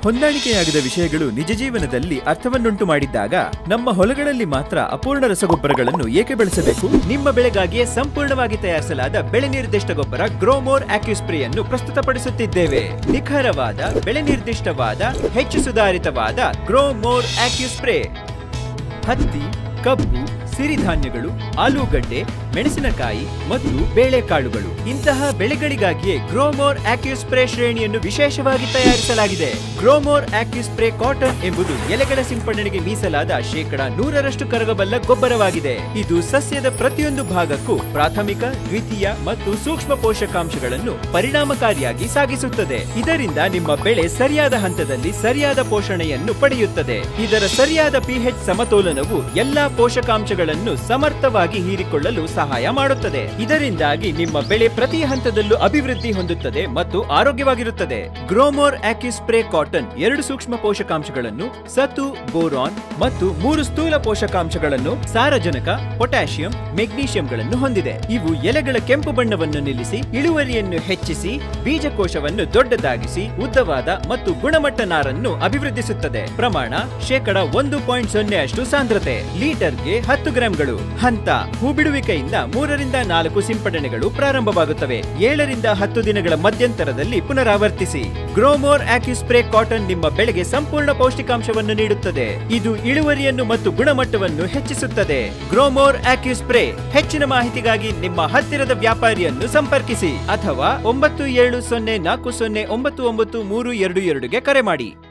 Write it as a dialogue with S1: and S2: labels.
S1: ಹೊಂದಾಣಿಕೆಯಾಗದ ವಿಷಯಗಳು ನಿಜ ಜೀವನದಲ್ಲಿ ಅರ್ಥವನ್ನುಂಟು ಮಾಡಿದ್ದಾಗ ನಮ್ಮ ಹೊಲಗಳಲ್ಲಿ ಮಾತ್ರ ಅಪೂರ್ಣ ರಸಗೊಬ್ಬರಗಳನ್ನು ಏಕೆ ಬಳಸಬೇಕು ನಿಮ್ಮ ಬೆಳೆಗಾಗಿಯೇ ಸಂಪೂರ್ಣವಾಗಿ ತಯಾರಿಸಲಾದ ಬೆಳೆ ನಿರ್ದಿಷ್ಟ ಗೊಬ್ಬರ ಗ್ರೋಮೋರ್ ಆಕ್ಯುಸ್ಪ್ರೇ ಅನ್ನು ಪ್ರಸ್ತುತಪಡಿಸುತ್ತಿದ್ದೇವೆ ನಿಖರವಾದ ಬೆಳೆ ನಿರ್ದಿಷ್ಟವಾದ ಹೆಚ್ಚು ಸುಧಾರಿತವಾದ ಗ್ರೋಮೋರ್ ಆಕ್ಯುಸ್ಪ್ರೇ ಹತ್ತಿ ಕಬ್ಬು ಸಿರಿಧಾನ್ಯಗಳು ಆಲೂಗಡ್ಡೆ ಮೆಣಸಿನಕಾಯಿ ಮತ್ತು ಬೇಳೆಕಾಳುಗಳು ಇಂತಹ ಬೆಳೆಗಳಿಗಾಗಿಯೇ ಗ್ರೋಮೋರ್ ಆಕ್ಯುಸ್ಪ್ರೇ ಶ್ರೇಣಿಯನ್ನು ವಿಶೇಷವಾಗಿ ತಯಾರಿಸಲಾಗಿದೆ ಗ್ರೋಮೋರ್ ಆಕ್ಯುಸ್ಪ್ರೇ ಕಾಟನ್ ಎಂಬುದು ಎಲೆಗಳ ಸಿಂಪಡಣೆಗೆ ಮೀಸಲಾದ ಶೇಕಡ ನೂರರಷ್ಟು ಕರಗಬಲ್ಲ ಗೊಬ್ಬರವಾಗಿದೆ ಇದು ಸಸ್ಯದ ಪ್ರತಿಯೊಂದು ಭಾಗಕ್ಕೂ ಪ್ರಾಥಮಿಕ ದ್ವಿತೀಯ ಮತ್ತು ಸೂಕ್ಷ್ಮ ಪೋಷಕಾಂಶಗಳನ್ನು ಪರಿಣಾಮಕಾರಿಯಾಗಿ ಸಾಗಿಸುತ್ತದೆ ಇದರಿಂದ ನಿಮ್ಮ ಬೆಳೆ ಸರಿಯಾದ ಹಂತದಲ್ಲಿ ಸರಿಯಾದ ಪೋಷಣೆಯನ್ನು ಪಡೆಯುತ್ತದೆ ಇದರ ಸರಿಯಾದ ಪಿಎಚ್ ಸಮತೋಲನವು ಎಲ್ಲಾ ಪೋಷಕಾಂಶಗಳನ್ನು ಸಮರ್ಥವಾಗಿ ಹೀರಿಕೊಳ್ಳಲು ಸಹಾಯ ಮಾಡುತ್ತದೆ ಇದರಿಂದಾಗಿ ನಿಮ್ಮ ಬೆಳೆ ಪ್ರತಿ ಹಂತದಲ್ಲೂ ಅಭಿವೃದ್ಧಿ ಹೊಂದುತ್ತದೆ ಮತ್ತು ಆರೋಗ್ಯವಾಗಿರುತ್ತದೆ ಗ್ರೋಮೋರ್ ಆಕ್ಯುಸ್ಪ್ರೇ ಕಾಟನ್ ಎರಡು ಸೂಕ್ಷ್ಮ ಪೋಷಕಾಂಶಗಳನ್ನು ಸತು ಬೋರಾನ್ ಮತ್ತು ಮೂರು ಸ್ಥೂಲ ಪೋಷಕಾಂಶಗಳನ್ನು ಸಾರಜನಕ ಪೊಟ್ಯಾಷಿಯಂ ಮೆಗ್ನೀಷಿಯಂಗಳನ್ನು ಹೊಂದಿದೆ ಇವು ಎಲೆಗಳ ಕೆಂಪು ಬಣ್ಣವನ್ನು ನಿಲ್ಲಿಸಿ ಇಳುವರಿಯನ್ನು ಹೆಚ್ಚಿಸಿ ಬೀಜಕೋಶವನ್ನು ದೊಡ್ಡದಾಗಿಸಿ ಉದ್ದವಾದ ಮತ್ತು ಗುಣಮಟ್ಟ ನಾರನ್ನು ಅಭಿವೃದ್ಧಿಸುತ್ತದೆ ಪ್ರಮಾಣ ಶೇಕಡ ಒಂದು ಪಾಯಿಂಟ್ ಸೊನ್ನೆ ಅಷ್ಟು ಸಾಂದ್ರತೆ ಲೀಟರ್ಗೆ ಹತ್ತು ಗ್ರಾಂಗಳು ಹಂತ ಹೂಬಿಡುವಿಕೆಯಿಂದ ಮೂರರಿಂದ ನಾಲ್ಕು ಸಿಂಪಡಣೆಗಳು ಪ್ರಾರಂಭವಾಗುತ್ತವೆ ಏಳರಿಂದ ಹತ್ತು ದಿನಗಳ ಮಧ್ಯಂತರದಲ್ಲಿ ಪುನರಾವರ್ತಿಸಿ ಗ್ರೋಮೋರ್ ಆಕ್ಯುಸ್ಪ್ರೇ ಕಾಟನ್ ನಿಮ್ಮ ಬೆಳೆಗೆ ಸಂಪೂರ್ಣ ಪೌಷ್ಟಿಕಾಂಶವನ್ನು ನೀಡುತ್ತದೆ ಇದು ಇಳುವರಿಯನ್ನು ಮತ್ತು ಗುಣಮಟ್ಟವನ್ನು ಹೆಚ್ಚಿಸುತ್ತದೆ ಗ್ರೋಮೋರ್ ಆಕ್ಯುಸ್ಪ್ರೇ ಹೆಚ್ಚಿನ ಮಾಹಿತಿಗಾಗಿ ನಿಮ್ಮ ಹತ್ತಿರದ ವ್ಯಾಪಾರಿಯನ್ನು ಸಂಪರ್ಕಿಸಿ ಅಥವಾ ಒಂಬತ್ತು ಏಳು ಸೊನ್ನೆ ನಾಲ್ಕು ಸೊನ್ನೆ ಒಂಬತ್ತು ಒಂಬತ್ತು ಮೂರು ಎರಡು ಎರಡುಗೆ ಕರೆ ಮಾಡಿ